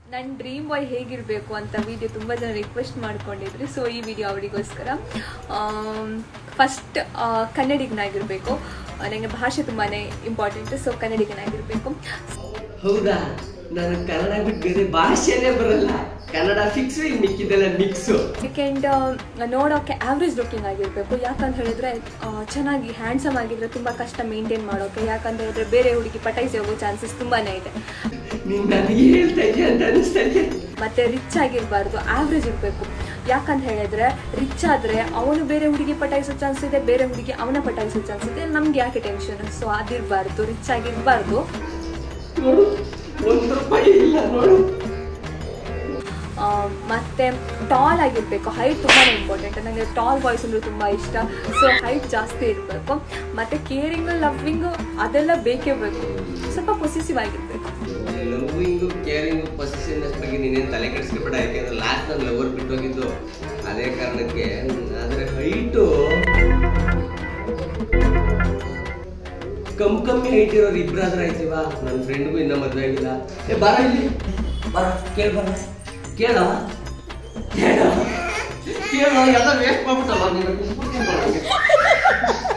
ನನ್ನ dream boy ಹೇಗಿರಬೇಕು ಅಂತ ವಿಡಿಯೋ ತುಂಬ ಜನ ರಿಕ್ವೆಸ್ಟ್ ಮಾಡ್ಕೊಂಡಿದ್ರು ಸೊ ಈ ವಿಡಿಯೋ ಅವರಿಗೋಸ್ಕರ ಫಸ್ಟ್ ಕನ್ನಡಿಗನಾಗಿರಬೇಕು ನನಗೆ ಭಾಷೆ ತುಂಬಾ ಇಂಪಾರ್ಟೆಂಟ್ ಸೊ ಕನ್ನಡಿಗನಾಗಿರಬೇಕು ಹೌದಾ ನಾನು ಕನ್ನಡ ಬಿಟ್ಟು ಬೇರೆ ಭಾಷೆನೇ ಬರಲ್ಲ ಕನ್ನಡ ಫಿಕ್ಸ್ ಮಿಕ್ಕಿದೆಲ್ಲ ಮಿಕ್ಸು ಸೆಕೆಂಡ್ ನೋಡೋಕೆ ಆವ್ರೇಜ್ ಲುಕಿಂಗ್ ಆಗಿರಬೇಕು ಯಾಕಂತ ಹೇಳಿದ್ರೆ ಆ, ಚೆನ್ನಾಗಿ ಹ್ಯಾಂಡ್ಸಮ್ ಆಗಿದ್ರೆ ತುಂಬ ಕಷ್ಟ ಮೇಂಟೈನ್ ಮಾಡೋಕೆ ಯಾಕಂತ ಹೇಳಿದ್ರೆ ಬೇರೆ ಹುಡುಗಿ ಪಟಾಯಿಸಿ ಹೋಗೋ ಚಾನ್ಸಸ್ ತುಂಬಾ ಇದೆ ನೀನ್ ನನಗೆ ಹೇಳ್ತಾ ಇದೆಯಾ ಅಂತ ಅನಿಸ್ತಾ ಇದೆ ಮತ್ತೆ ರಿಚ್ ಆಗಿರಬಾರ್ದು ಆವ್ರೇಜ್ ಇರಬೇಕು ಯಾಕಂತ ಹೇಳಿದ್ರೆ ರಿಚ್ ಆದರೆ ಅವನು ಬೇರೆ ಹುಡುಗಿ ಪಟಾಯಿಸೋ ಚಾನ್ಸ್ ಇದೆ ಬೇರೆ ಹುಡುಗಿ ಅವನ ಪಟಾಯಿಸೋ ಚಾನ್ಸ್ ಇದೆ ನಮ್ಗೆ ಯಾಕೆ ಟೆನ್ಷನ್ ಸೊ ಅದಿರಬಾರ್ದು ರಿಚ್ ಆಗಿರಬಾರ್ದು ನೋಡು ಒಂದು ರೂಪಾಯಿ ಇಲ್ಲ ನೋಡು ಮತ್ತೆ ಟಾಲ್ ಆಗಿರಬೇಕು ಹೈಟ್ ತುಂಬಾ ಇಂಪಾರ್ಟೆಂಟ್ ನನಗೆ ಟಾಲ್ ಬಾಯ್ಸ್ ಅಂದ್ರೆ ತುಂಬ ಇಷ್ಟ ಸೊ ಹೈಟ್ ಜಾಸ್ತಿ ಇರಬೇಕು ಮತ್ತು ಕೇರಿಂಗು ಲವ್ವಿಂಗು ಅದೆಲ್ಲ ಬೇಕೇ ಬೇಕು ಸ್ವಲ್ಪ ಪೊಸಿಸಿವ್ ಆಗಿರಬೇಕು ಲವ್ವಿಂಗು ಕೇರಿಂಗು ಪೊಸಿಷನ್ನೆಸ್ ಬಗ್ಗೆ ನೀನೇನು ತಲೆ ಕೆಡಿಸ್ಕೊಬೇಡ ಯಾಕೆಂದ್ರೆ ಲಾಸ್ಟ್ ನಾನು ಲವರ್ ಬಿಟ್ಟು ಹೋಗಿದ್ದು ಅದೇ ಕಾರಣಕ್ಕೆ ಆದರೆ ಹೈಟು ಕಮ್ ಕಮ್ಮಿ ಹೈಟ್ ಇರೋರು ಇಬ್ಬರಾದ್ರೆ ಆಯ್ತೀವ ನನ್ನ ಫ್ರೆಂಡ್ಗೂ ಇನ್ನೂ ಮದುವೆ ಆಗಿಲ್ಲ ಏ ಬರ ಇಲ್ಲಿ ಬರ ಕೇಳ ಬರ ಕೇಳ ಕೇಳ ಕೇಳ ಎಲ್ಲ ವೇಸ್ಟ್ ಮಾಡ್ಬಿಟ್ಟಲ್ಲ ನೀನು